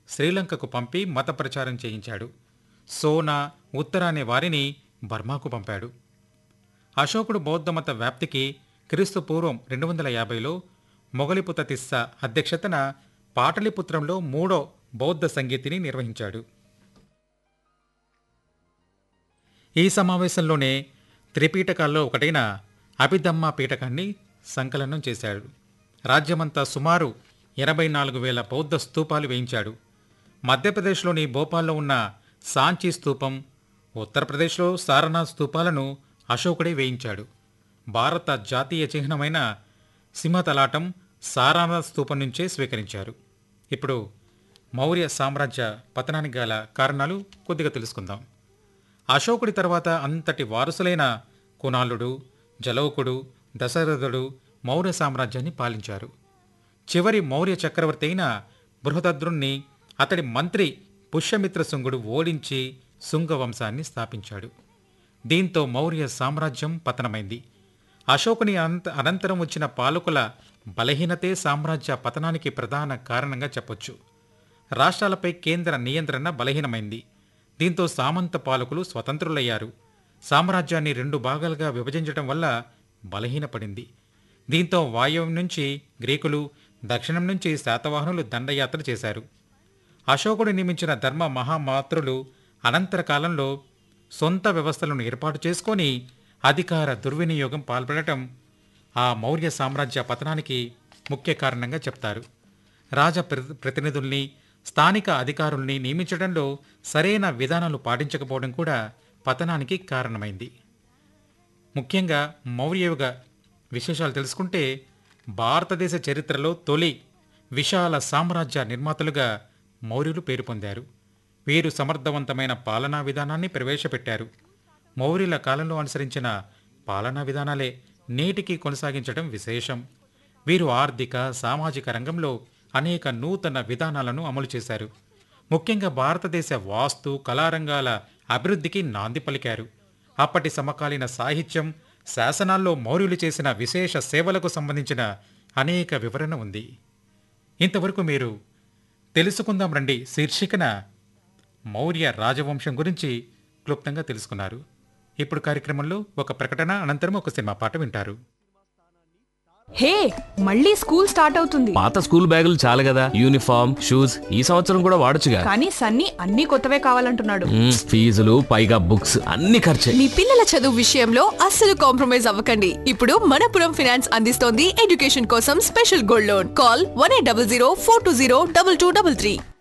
శ్రీలంకకు పంపి మత ప్రచారం చేయించాడు సోనా ఉత్తర అనే వారిని బర్మాకు పంపాడు అశోకుడు బౌద్ధమత వ్యాప్తికి క్రీస్తు పూర్వం రెండు వందల యాభైలో మొగలిపుత తిస్స అధ్యక్షతన పాటలిపుత్రంలో మూడో బౌద్ధ సంగీతిని నిర్వహించాడు ఈ సమావేశంలోనే త్రిపీఠకాల్లో ఒకటైన అభిధమ్మ పీఠకాన్ని సంకలనం చేశాడు రాజ్యమంతా సుమారు ఎనభై నాలుగు వేల బౌద్ధ స్తూపాలు వేయించాడు మధ్యప్రదేశ్లోని భోపాల్లో ఉన్న సాంచీ స్తూపం ఉత్తరప్రదేశ్లో సారనాథ్ స్తూపాలను అశోకుడే వేయించాడు భారత జాతీయ చిహ్నమైన సింహతలాటం సారానాథ్ స్తూపం నుంచే స్వీకరించారు ఇప్పుడు మౌర్య సామ్రాజ్య పతనానికి గల కారణాలు కొద్దిగా తెలుసుకుందాం అశోకుడి తర్వాత అంతటి వారసులైన కునాలుడు జలౌకుడు దశరథుడు మౌర్య సామ్రాజ్యాన్ని పాలించారు చివరి మౌర్య చక్రవర్తి అయిన బృహదద్రుణ్ణి అతడి మంత్రి పుష్యమిత్ర శుంగుడు ఓడించి శుంగ వంశాన్ని స్థాపించాడు దీంతో మౌర్య సామ్రాజ్యం పతనమైంది అశోకుని అనంత అనంతరం వచ్చిన పాలకుల బలహీనతే సామ్రాజ్య పతనానికి ప్రధాన కారణంగా చెప్పొచ్చు రాష్ట్రాలపై కేంద్ర నియంత్రణ బలహీనమైంది దీంతో సామంత పాలకులు స్వతంత్రులయ్యారు సామ్రాజ్యాన్ని రెండు భాగాలుగా విభజించడం వల్ల బలహీనపడింది దీంతో వాయువ్యం నుంచి గ్రీకులు దక్షిణం నుంచి శాతవాహనులు దండయాత్ర చేశారు అశోకుడు నియమించిన ధర్మ మహామాత్రులు అనంతర కాలంలో సొంత వ్యవస్థలను ఏర్పాటు చేసుకొని అధికార దుర్వినియోగం పాల్పడటం ఆ మౌర్య సామ్రాజ్య పతనానికి ముఖ్య కారణంగా చెప్తారు రాజ ప్ర- ప్రతినిధుల్ని స్థానిక అధికారుల్ని నియమించడంలో సరైన విధానాలు పాటించకపోవడం కూడా పతనానికి కారణమైంది ముఖ్యంగా మౌర్యయుగ విశేషాలు తెలుసుకుంటే భారతదేశ చరిత్రలో తొలి విశాల సామ్రాజ్య నిర్మాతలుగా మౌర్యులు పేరు పొందారు వీరు సమర్థవంతమైన పాలనా విధానాన్ని ప్రవేశపెట్టారు మౌర్యుల కాలంలో అనుసరించిన పాలనా విధానాలే నేటికి కొనసాగించడం విశేషం వీరు ఆర్థిక సామాజిక రంగంలో అనేక నూతన విధానాలను అమలు చేశారు ముఖ్యంగా భారతదేశ వాస్తు కళారంగాల అభివృద్ధికి నాంది పలికారు అప్పటి సమకాలీన సాహిత్యం శాసనాల్లో మౌర్యులు చేసిన విశేష సేవలకు సంబంధించిన అనేక వివరణ ఉంది ఇంతవరకు మీరు తెలుసుకుందాం రండి శీర్షికన మౌర్య రాజవంశం గురించి క్లుప్తంగా తెలుసుకున్నారు ఇప్పుడు కార్యక్రమంలో ఒక ప్రకటన అనంతరం ఒక సినిమా పాట వింటారు హే మళ్ళీ స్కూల్ స్టార్ట్ అవుతుంది పాత స్కూల్ బ్యాగులు చాలు కదా యూనిఫామ్ షూస్ ఈ సంవత్సరం కూడా వాడొచ్చుగా కానీ సన్నీ అన్ని కొత్తవే కావాలంటున్నాడు మ్మ్, ఫీజులు పైగా బుక్స్ అన్ని ఖర్చే మీ పిల్లల చదువు విషయంలో అస్సలు కాంప్రమైజ్ అవ్వకండి ఇప్పుడు మనపురం ఫైనాన్స్ అందిస్తోంది ఎడ్యుకేషన్ కోసం special gold loan call one eight double zero four two zero double two double three